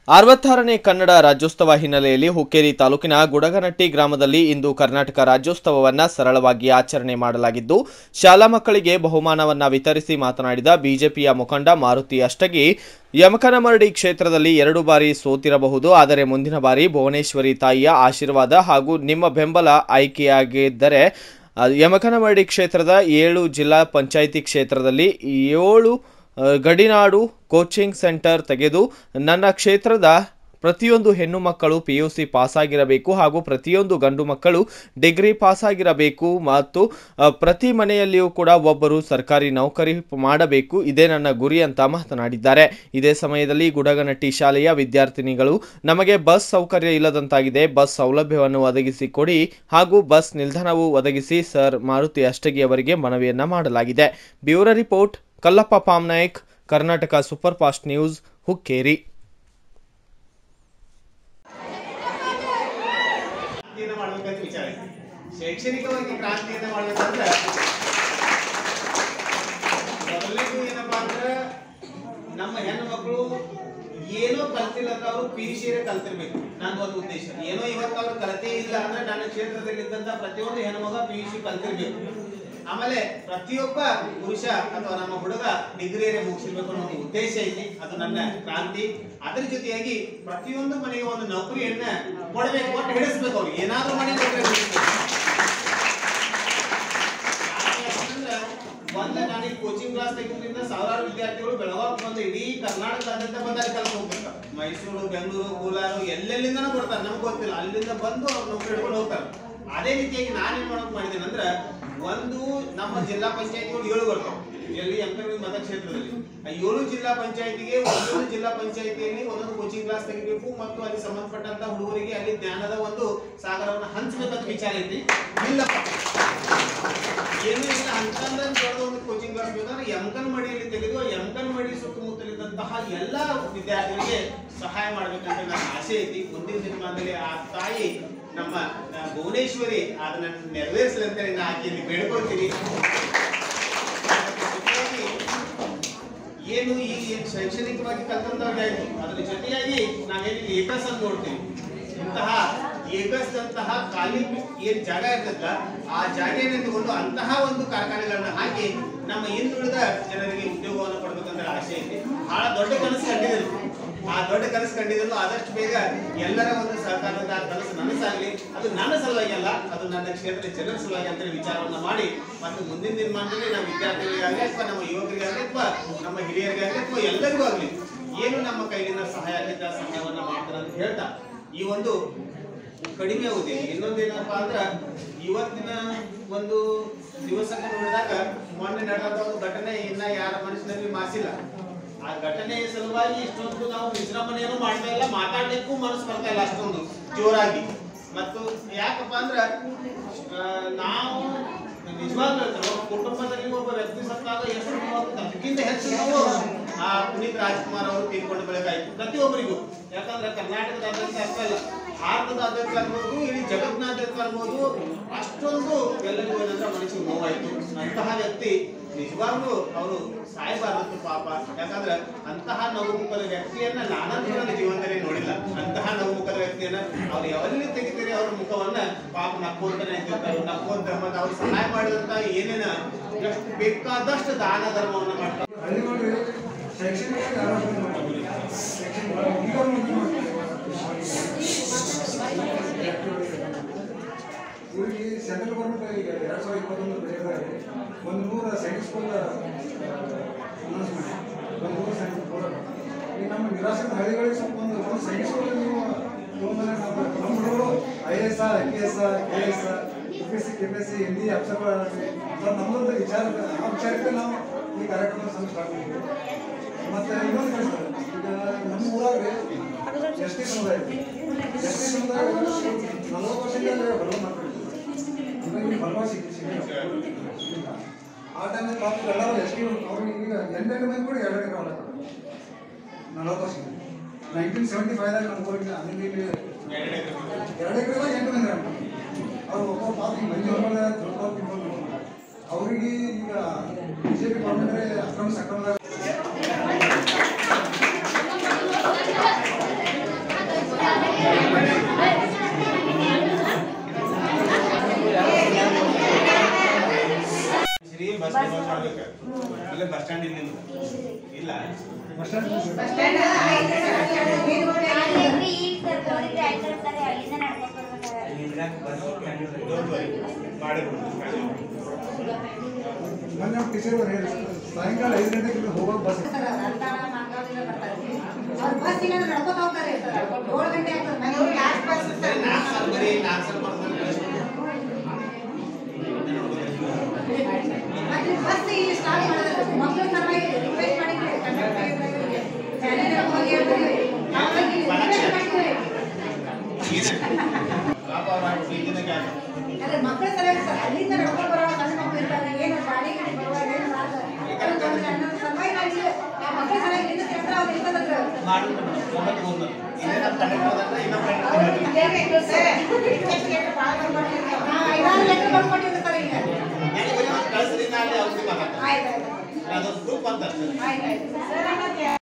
ಅರವತ್ತಾರನೇ ಕನ್ನಡ ರಾಜ್ಯೋತ್ಸವ ಹಿನ್ನೆಲೆಯಲ್ಲಿ ಹುಕ್ಕೇರಿ ತಾಲೂಕಿನ ಗುಡಗನಟ್ಟಿ ಗ್ರಾಮದಲ್ಲಿ ಇಂದು ಕರ್ನಾಟಕ ರಾಜ್ಯೋತ್ಸವವನ್ನ ಸರಳವಾಗಿ ಆಚರಣೆ ಮಾಡಲಾಗಿದ್ದು ಶಾಲಾ ಮಕ್ಕಳಿಗೆ ಬಹುಮಾನವನ್ನ ವಿತರಿಸಿ ಮಾತನಾಡಿದ ಬಿಜೆಪಿಯ ಮುಖಂಡ ಮಾರುತಿ ಅಷ್ಟಗಿ ಯಮಕನಮರಡಿ ಕ್ಷೇತ್ರದಲ್ಲಿ ಎರಡು ಬಾರಿ ಸೋತಿರಬಹುದು ಆದರೆ ಮುಂದಿನ ಬಾರಿ ಭುವನೇಶ್ವರಿ ತಾಯಿಯ ಆಶೀರ್ವಾದ ಹಾಗೂ ನಿಮ್ಮ ಬೆಂಬಲ ಆಯ್ಕೆಯಾಗಿದ್ದರೆ ಆ, ಯಮಕನಮರಡಿ ಕ್ಷೇತ್ರದ ಏಳು ಜಿಲ್ಲಾ ಪಂಚಾಯಿತಿ ಕ್ಷೇತ್ರದಲ್ಲಿ ಏಳು ಆ, ಗಡಿನಾಡು ಕೋಚಿಂಗ್ ಸೆಂಟರ್ ತೆಗೆದು ನನ್ನ ಕ್ಷೇತ್ರದ ಪ್ರತಿಯೊಂದು ಹೆಣ್ಣು ಮಕ್ಕಳು ಪಿ ಯು ಸಿ ಪಾಸಾಗಿರಬೇಕು ಹಾಗೂ ಪ್ರತಿಯೊಂದು ಗಂಡು ಮಕ್ಕಳು ಡಿಗ್ರಿ ಪಾಸಾಗಿರಬೇಕು ಮತ್ತು ಆ, ಪ್ರತಿ ಮನೆಯಲ್ಲಿಯೂ ಕೂಡ ಒಬ್ಬರು ಸರ್ಕಾರಿ ನೌಕರಿ ಮಾಡಬೇಕು ಇದೇ ನನ್ನ ಗುರಿ ಅಂತ ಮಾತನಾಡಿದ್ದಾರೆ ಇದೇ ಸಮಯದಲ್ಲಿ ಗುಡಗನಟ್ಟಿ ಶಾಲೆಯ ವಿದ್ಯಾರ್ಥಿನಿಗಳು ನಮಗೆ ಬಸ್ ಸೌಕರ್ಯ ಇಲ್ಲದಂತಾಗಿದೆ ಬಸ್ ಸೌಲಭ್ಯವನ್ನು ಒದಗಿಸಿ ಕೊಡಿ ಹಾಗೂ ಬಸ್ ನಿಲ್ದಾಣವು ಒದಗಿಸಿ ಸರ್ ಮಾರುತಿ ಅಷ್ಟಗಿ ಅವರಿಗೆ ಮನವಿಯನ್ನ ಮಾಡಲಾಗಿದೆ bureau report Kallappa Pamnayak Karnataka super fast news Hukkeri ಕ್ರಾಂತಿಯನ್ನು ಮಾಡ್ಬೇಕಂತ ವಿಚಾರ ಐತಿ ಶೈಕ್ಷಣಿಕವಾಗಿ ಕ್ರಾಂತಿಯನ್ನ ಮಾಡ್ಬೇಕಂದ್ರೆ ಮೊದಲನೇದು ಏನಪ್ಪಾ ಅಂದ್ರೆ ನಮ್ಮ ಹೆಣ್ಣು ಮಕ್ಕಳು ಏನೋ ಕಲ್ತಿಲ್ಲ ಅಂದ್ರೆ ಅವರು ಪಿ ಯು ಸಿ ಕಲ್ತಿರ್ಬೇಕು ನಂದು ಒಂದು ಉದ್ದೇಶ ಏನೋ ಇವತ್ತು ಅವ್ರು ಕಲಿತೇ ಇಲ್ಲ ಅಂದ್ರೆ ನನ್ನ ಕ್ಷೇತ್ರದಲ್ಲಿ ಇದ್ದಂತ ಪ್ರತಿಯೊಂದು ಹೆಣ್ಣು ಮಗ ಪಿ ಯು ಸಿ ಕಲ್ತಿರ್ಬೇಕು ಆಮೇಲೆ ಪ್ರತಿಯೊಬ್ಬ ಪುರುಷ ಅಥವಾ ನಮ್ಮ ಹುಡುಗ ಡಿಗ್ರಿಯರೇ ಮುಗಿಸಿರ್ಬೇಕು ಅನ್ನೋ ಒಂದು ಉದ್ದೇಶ ಐತಿ ಅದು ನನ್ನ ಕ್ರಾಂತಿ ಅದ್ರ ಜೊತೆಯಾಗಿ ಪ್ರತಿಯೊಂದು ಮನೆಗೆ ಒಂದು ನೌಕರಿಯನ್ನ ಕೊಡಬೇಕು ಒಟ್ಟು ಹಿಡಿಸ್ಬೇಕು ಅವ್ರು ಏನಾದ್ರೂ ಮನೆ ನೌಕರಿ ಹಿಡಿಸ್ಬೇಕು ಯಾಕಂದ್ರೆ ಒಂದು ನನಗೆ ಕೋಚಿಂಗ್ ಕ್ಲಾಸ್ ತೆಗೆದ್ರಿಂದ ಸಾವಿರಾರು ವಿದ್ಯಾರ್ಥಿಗಳು ಬೆಳಗಾವಿ ಬಂದು ಇಡೀ ಕರ್ನಾಟಕದಾದ್ಯಂತ ಬಂದಾಗ ಕಲ್ತು ಹೋಗ್ಬೇಕು ಮೈಸೂರು ಬೆಂಗಳೂರು ಕೋಲಾರ ಎಲ್ಲೆಲ್ಲಿಂದನೂ ಬರ್ತಾರೆ ನಮ್ಗೆ ಗೊತ್ತಿಲ್ಲ ಅಲ್ಲಿಂದ ಬಂದು ಅವ್ರು ನೌಕರಿ ಹಿಡ್ಕೊಂಡು ಹೋಗ್ತಾರೆ ಅದೇ ರೀತಿಯಾಗಿ ನಾನೇನ್ ಮಾಡೋಕ್ ಮಾಡಿದ್ದೇನೆ ಅಂದ್ರೆ ಒಂದು ನಮ್ಮ ಜಿಲ್ಲಾ ಪಂಚಾಯತಿಗಳು ಏಳು ಬರ್ತಾವೆ ಎಲ್ಲಿ ಎಂಪಿ ಮತಕ್ಷೇತ್ರದಲ್ಲಿ ಆ ಏಳು ಜಿಲ್ಲಾ ಪಂಚಾಯತಿಗೆ ಒಂದೊಂದು ಜಿಲ್ಲಾ ಪಂಚಾಯತಿಯಲ್ಲಿ ಒಂದೊಂದು ಕೋಚಿಂಗ್ ಕ್ಲಾಸ್ ತೆಗಿಬೇಕು ಮತ್ತು ಅಲ್ಲಿ ಸಂಬಂಧಪಟ್ಟಂತ ಹುಡುಗರಿಗೆ ಅಲ್ಲಿ ಜ್ಞಾನದ ಒಂದು ಸಾಗರವನ್ನು ಹಂಚಬೇಕಂತ ವಿಚಾರ ಐತಿ ಇಲ್ಲಪ್ಪ ಏನು ಇಲ್ಲ ಅಂತಂದ್ರೆ ದೊಡ್ಡ ಒಂದು ಕೋಚಿಂಗ್ ಕ್ಲಾಸ್ ಬೇಕಾದ್ರೆ ಯಮಕನ್ ಮಡಿಯಲ್ಲಿ ತೆಗೆದು ಯಮಕನ್ ಮಡಿ ಸುತ್ತಮುತ್ತಲಿದ್ದಂತಹ ಎಲ್ಲ ವಿದ್ಯಾರ್ಥಿಗಳಿಗೆ ಸಹಾಯ ಮಾಡ್ಬೇಕಂತ ನನ್ನ ಆಸೆ ಐತಿ ಮುಂದಿನ ದಿನಮಾನದಲ್ಲಿ ಆ ತಾಯಿ ನಮ್ಮ ಆ, ಭುವನೇಶ್ವರಿ ಅದನ್ನ ನೆರವೇರಿಸಲಿ ಅಂತ ನಾನು ಆಕೆಯಲ್ಲಿ ಬೇಡ್ಕೊಳ್ತೀನಿ ಜೊತೆಯಾಗಿ ಏನು ಈ ಏನ್ ಶೈಕ್ಷಣಿಕವಾಗಿ ಕಲ್ತಂತಾಯ್ತು ಅದ್ರ ಜೊತೆಯಾಗಿ ನಾವೇನು ಏಕಸ್ ಅಂತ ನೋಡ್ತೀವಿ ಇಂತಹ ಏಕಸ್ ಅಂತಹ ಖಾಲಿ ಏನ್ ಜಾಗ ಇರ್ತದ ಆ ಜಾಗೆಯನ್ನು ತಗೊಂಡು ಅಂತಹ ಒಂದು ಕಾರ್ಖಾನೆಗಳನ್ನ ಹಾಕಿ ನಮ್ಮ ಹಿಂದುಳಿದ ಜನರಿಗೆ ಉದ್ಯೋಗವನ್ನು ಕೊಡ್ಬೇಕಂತ ಆಸೆ ಐತಿ ಬಹಳ ದೊಡ್ಡ ಕನಸು ಕಂಡಿದ್ರು ಆ ದೊಡ್ಡ ಕನಸು ಕಂಡಿದ್ರು ಆದಷ್ಟು ಬೇಗ ಎಲ್ಲರ ಒಂದು ಸಹಕಾರದ ಆ ಕನಸು ನನಸಾಗಲಿ ಅದು ನನ್ನ ಸಲುವಾಗಿ ಅಲ್ಲ ಅದು ನನ್ನ ಕ್ಷೇತ್ರದ ಜನರ ಸಲುವಾಗಿ ಅಂತ ವಿಚಾರವನ್ನ ಮಾಡಿ ಮತ್ತು ಮುಂದಿನ ದಿನಮಾನದಲ್ಲಿ ನಮ್ಮ ವಿದ್ಯಾರ್ಥಿಗಳಿಗಾಗಲಿ ಅಥವಾ ನಮ್ಮ ಯುವಕರಿಗಾಗಲಿ ಅಥವಾ ನಮ್ಮ ಹಿರಿಯರಿಗಾಗಲಿ ಅಥವಾ ಎಲ್ಲರಿಗೂ ಆಗಲಿ ಏನು ನಮ್ಮ ಕೈಲಿಂದ ಸಹಾಯ ಆಗಲಿಕ್ಕೆ ಆ ಸಹಾಯವನ್ನ ಮಾಡ್ತಾರೆ ಅಂತ ಹೇಳ್ತಾ ಈ ಒಂದು ಕಡಿಮೆ ಆಗುದಿಲ್ಲ ಇನ್ನೊಂದೇನಪ್ಪಾ ಅಂದ್ರ ಇವತ್ತಿನ ಒಂದು ದಿವಸಕ್ಕೆ ನೋಡಿದಾಗ ಮೊನ್ನೆ ನಡೆದ ಒಂದು ಘಟನೆ ಇನ್ನ ಯಾರ ಮನಸ್ಸಿನಲ್ಲಿ ಮಾಸಿಲ್ಲ ಆ ಘಟನೆಯ ಸಲುವಾಗಿ ಇಷ್ಟೊಂದು ನಾವು ವಿಜೃಂಭಣೆಯನ್ನು ಮಾಡ್ತಾ ಇಲ್ಲ ಮಾತಾಡ್ಲಿಕ್ಕೂ ಮನಸ್ಸು ಬರ್ತಾ ಇಲ್ಲ ಅಷ್ಟೊಂದು ಜೋರಾಗಿ ಮತ್ತು ಯಾಕಪ್ಪ ಅಂದ್ರ ಆ, ನಾವು ನಿಜವಾಗ್ಲೂ ಹೇಳ್ತಾರೆ, ಒಬ್ಬ ಕುಟುಂಬದಲ್ಲಿ ಒಬ್ಬ ವ್ಯಕ್ತಿ ಸತ್ತಾಗ ಎಷ್ಟು ನೋವು ಆಗುತ್ತೆ, ಅದಕ್ಕಿಂತ ಹೆಚ್ಚು ನೋವು ಆ ಪುನೀತ್ ರಾಜ್ಕುಮಾರ್ ಅವರು ತೀರ್ಕೊಂಡು ಬೆಳಗಾಯಿತು ಪ್ರತಿಯೊಬ್ಬರಿಗೂ ಯಾಕಂದ್ರೆ ಕರ್ನಾಟಕದಾದ್ಯಂತ ಅಷ್ಟೇ ಅಲ್ಲ ಭಾರತದಾದ್ಯಂತ ಆಗ್ಬೋದು ಇಡೀ ಜಗತ್ತಿನಾದ್ಯಂತ ಆಗ್ಬೋದು ಅಷ್ಟೊಂದು ಎಲ್ಲರಿಗೂ ಏನಂದ್ರೆ ಮನಸ್ಸಿಗೆ ನೋವಾಯ್ತು ಅಂತಹ ವ್ಯಕ್ತಿ ನಿಜವಾಗ್ಲೂ ಅವರು ಸಾಯಬಾರದು ಪಾಪ ಯಾಕಂದ್ರೆ ಅಂತಹ ನಗುಮುಖದ ವ್ಯಕ್ತಿಯನ್ನ ನಾನಂತೂ ನನ್ನ ಜೀವನದಲ್ಲಿ ನೋಡಿಲ್ಲ ಅಂತಹ ನಗುಮುಖದ ವ್ಯಕ್ತಿಯನ್ನ ಅವ್ರು ಯಾವಲ್ಲಿ ತೆಗಿತೀರಿ ಅವ್ರ ಮುಖವನ್ನ ಪಾಪ ನಕ್ಕೋತಾನೆ ಇದ್ದಿರ್ತಾರೆ ನಕ್ಕೋತ ಧರ್ಮದ ಅವ್ರು ಸಹಾಯ ಮಾಡಿದಂತ ಏನೇನ ಎಷ್ಟು ಬೇಕಾದಷ್ಟು ದಾನ ಧರ್ಮವನ್ನ ಮಾಡ್ತಾರೆ ಹಳ್ಳಿಗಳು ಶೈಕ್ಷಣಿಕ ಆರೋಗ್ಯ ಮಾಡ್ತಾರೆ. ಶೈಕ್ಷಣಿಕ ಈಗ ಒಂದು ಇವರಿಗೆ ಸೆಂಟ್ರಲ್ ಗೌರ್ಮೆಂಟ್ ಈಗ ಎರಡು ಸಾವಿರದ ಇಪ್ಪತ್ತೊಂದು ಬೆಳೆದಾಗ ಒಂದು ನೂರ ಸೈನ್ಸ್ ಸ್ಕೂಲ್ ಅನೌನ್ಸ್ ಮಾಡಿ ಒಂದು ನೂರ ಸೈನ್ಸ್ ಸ್ಕೂಲ್ ಈಗ ನಮ್ಮ ನಿರಾಶ್ರಿತ ಹಳ್ಳಿಗಳಿಗೆ ಸ್ವಲ್ಪ ಒಂದು ಒಂದು ಸೈನ್ಸ್ ಸ್ಕೂಲ್ ನೀವು ತೊಗೊಂಡ್ಬಂದ್ರೆ ನಮ್ಮ ನಮ್ಮ ಹುಡುಗರು I A S I P S K S U P S C K P S C Hindi ಅಪ್ಸರ್ಗಳಾಗಲಿ ನಮ್ಮದೊಂದು ವಿಚಾರ ಆ ವಿಚಾರಕ್ಕೆ ನಾವು ಈ ಕಾರ್ಯಕ್ರಮ ಸಂಸ್ಥೆ ಸ್ಟಾರ್ಟ್ ಮಾಡಿದ್ವಿ ಮತ್ತೆ ಇನ್ನೊಂದು ಕೆಲಸ ಈಗ ನಮ್ಮ ಊರಾಗ ಎಸ್ ಟಿ ಸಮುದಾಯ ಎಸ್ ಟಿ ಸಮುದಾಯ ನಲವತ್ತು ವರ್ಷದಿಂದ ಹೊರ ಮಾಡ್ತಾರೆ ಇವಾಗ ಹೊರವ ಸಿಕ್ಕಿಲ್ಲ ಆ ಟೈಮಲ್ಲಿ ಪಾಪ ಎಲ್ಲರೂ ಎಸ್ ಟಿ ಅವ್ರಿಗೆ ಈಗ ಎಂಟೆಂಟು ಮಂದಿ ಕೂಡ ಎರಡು ಎಕರೆ ಹೊಲ ಕೊಡ್ತಾರೆ ನಲವತ್ತು ವರ್ಷ ನೈನ್ಟೀನ್ ಸೆವೆಂಟಿ ಫೈವ್ದಾಗ ನಮ್ಮ ಊರಿಗೆ ಅಲ್ಲಿ ಇಲ್ಲಿ ಎರಡು ಎಕರೆ ಎಂಟು ಮಂದಿ ಅವ್ರು ಒಬ್ಬ ಪಾಪ ಈ ಮಂದಿ ಹೊರಗಡೆ ತಿಳ್ಕೊಂಡು ಅವರಿಗೆ ಈಗ ಬಿಜೆಪಿ ಗೌರ್ಮೆಂಟ್ ಅಕ್ರಮ ಸಕ್ರಮದಾಗ ಬಂದ್ ಮಾಡ್ಬೇಕು. ಇಲ್ಲೇ ಬಸ್ ಸ್ಟ್ಯಾಂಡ್ ಇಲ್ಲಿ ಇಲ್ಲ ಬಸ್ ಸ್ಟ್ಯಾಂಡ್ ಡೋಂಟ್ ವರಿ ಮಾಡಿಬಿಡು ಮೊನ್ನೆ ನಮ್ಮ ಟೀಚರ್ ಅವ್ರು ಹೇಳಿ ಸಾಯಂಕಾಲ ಐದು ಗಂಟೆಗೆ ಇಲ್ಲಿ ಹೋಗೋ ಬಸ್ ನಾಲ್ಕು ಸಲ ಬರೀ ನಾಲ್ಕು ಸಲ ಬರ್ತಾರೆ ಪಾಪ ಅವ್ರ ಪ್ರೀತಿನ ಕ್ಯಾನ್ ಮಕ್ಕಳ ಸಲುವಾಗಿ ಸರ್ ಅಲ್ಲಿಂದ ನಡ್ಕೊಂಡು ಬರೋ ಸಣ್ಣ ಮಕ್ಕಳು ಇರ್ತಾರೆ ಏನು ಗಾಡಿ ಗಾಡಿ ಬರುವಾಗ ಏನು ಮಾಡಲ್ಲ ಅದಕ್ಕೆ ಒಂದು ನನ್ನ ಸಲುವಾಗಿ ನಾನು ಇಲ್ಲಿ ಆ ಮಕ್ಕಳ ಸಲುವಾಗಿ ಇಲ್ಲಿಂದ ತಿರ್ಗ್ತಾ ಅವ್ರು ಇರ್ತದತ್ರ ಮಾಡ್ಬಿಟ್ಟು ಒಂಬತ್ತು ಹೋಗ್ತಾರೆ ಇದೇ ನಮ್ಮ ಕಂಡಕ್ಟರ್ ಅದನ್ನ ಇನ್ನೊಬ್ಬ ಐದಾರು ಲೆಟರ್ ಬರ್ಕೊಟ್ಟಿರ್ತಾರೆ ಸರ್ ಈಗ ನನಗೆ ಬರೀ ಒಂದು ಕಳ್ಸ್ರಿ ನಾನು ಅವ್ರಿಗೆ ಮಾತಾಡ್ತೀನಿ ಆಯ್ತು ಆಯ್ತು ಅದೊಂದು ಗ್ರೂಪ್ ಅಂತ ಅಷ್ಟೇ ಆಯ್ತು ಆಯ್ತು